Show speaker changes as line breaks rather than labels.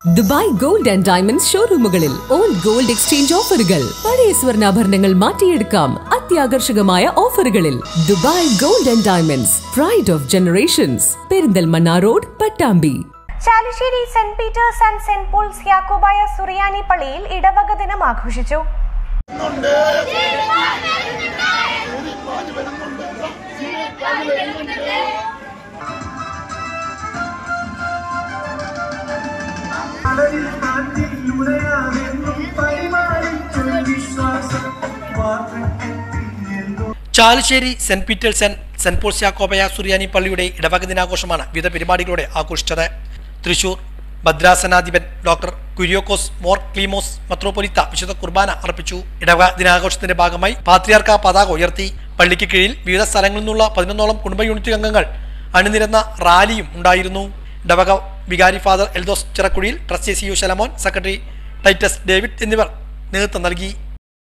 Dubai gold and diamonds ഷോറൂമുകളിൽ old gold exchange ഓഫറുകൾ പഴയ സ്വർണ്ണാഭരണങ്ങൾ മാറ്റിയെടുക്കാം അത്യാകർഷകമായ ഓഫറുകളിൽ Dubai gold and diamonds pride of generations Perinthalmanna road Pattambi
Chalissery saint Peter's and saint Paul's Yakobaya Suriyani പള്ളിയിൽ ഇടവക ദിനം ആഘോഷിച്ചു
കടലിൽ കാറ്റിൽ ഉണയാമെന്നും പരിമാണിച്ചൊരു വിശ്വാസം വാർദ്ധക്യത്തിൽ
Chalissery saint Peter's and saint Paul's Yakobaya Suriyani പള്ളിയുടെ ഇടവക ദിനാഘോഷമാണ് വിവിധ പരിപാടികളോടെ ആഘോഷിച്ചത് തൃശൂർ ഭദ്രാസനാധിപൻ ഡോക്ടർ കുര്യോക്കോസ് മോർ ക്ലീമോസ് മെത്രോപൊലിത്ത വിശുദ്ധ കുർബാന അർപ്പിച്ചു ഇടവക ദിനാഘോഷത്തിന്റെ ഭാഗമായി പാത്രിയാർക്ക പതാക ഉയർത്തി പള്ളിക്ക് കീഴിൽ വിവിധ സ്ഥലങ്ങളിൽ നിന്നുള്ള പതിനൊന്നോളം കുടുംബ യൂണിറ്റ് അംഗങ്ങൾ അണിനിരന്ന റാലിയും ഉണ്ടായിരുന്നു ഇടവക വികാരി ഫാദർ എൽദോസ് ചിറക്കുഴിയിൽ trustee C U Shalamon secretary Titus David എന്നിവർ നേതൃത്വം നൽകി